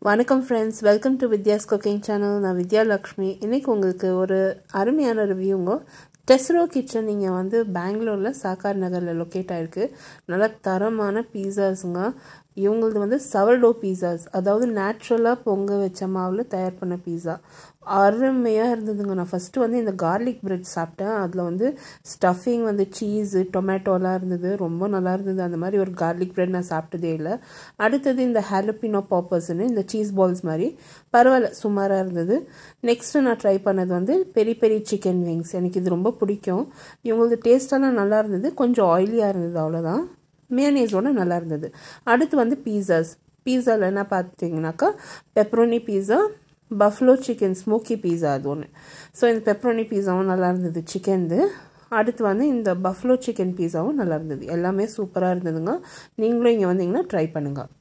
வணக்கம் friends welcome to Vidya's cooking channel நான் வித்யா லக்ஷ்மி இன்றைக்கி உங்களுக்கு ஒரு அருமையான ரிவ்யூங்க டெஸ்ரோ கிச்சன் நீங்கள் வந்து பெங்களூரில் சாக்கார் நகரில் லொக்கேட் ஆகிருக்கு நல்ல தரமான பீஸாஸுங்க இவங்களது வந்து சவர்டோ பீஸாஸ் அதாவது நேச்சுரலாக பொங்க வச்ச மாவில் தயார் பண்ண பீஸா அருமையாக இருந்ததுங்க நான் ஃபஸ்ட்டு வந்து இந்த கார்லிக் பிரெட் சாப்பிட்டேன் அதில் வந்து ஸ்டஃபிங் வந்து சீஸு டொமேட்டோலாம் இருந்தது ரொம்ப நல்லா இருந்தது அந்த மாதிரி ஒரு கார்லிக் பிரெட் நான் சாப்பிட்டதே இல்லை அடுத்தது இந்த ஹாலப்பினோ பாப்பர்ஸ்னு இந்த சீஸ் பால்ஸ் மாதிரி பரவாயில்ல சுமாராக இருந்தது நெக்ஸ்ட்டு நான் ட்ரை பண்ணது வந்து பெரி பெரி சிக்கன் விங்ஸ் எனக்கு இது ரொம்ப பிடிக்கும் இவங்களது டேஸ்டெல்லாம் நல்லா இருந்தது கொஞ்சம் ஆயிலியாக இருந்தது அவ்வளோதான் மேனேஸோட நல்லா இருந்தது அடுத்து வந்து பீஸாஸ் பீஸாவில் என்ன பார்த்தீங்கன்னாக்கா pepperoni pizza buffalo chicken smoky pizza அது ஒன்று ஸோ இந்த பெப்ரோனி பீஸாவும் நல்லா இருந்தது சிக்கன்து அடுத்து வந்து இந்த பஃப்லோ சிக்கன் பீஸாவும் நல்லா இருந்தது எல்லாமே சூப்பராக இருந்ததுங்க நீங்களும் இங்கே வந்தீங்கன்னா ட்ரை பண்ணுங்கள்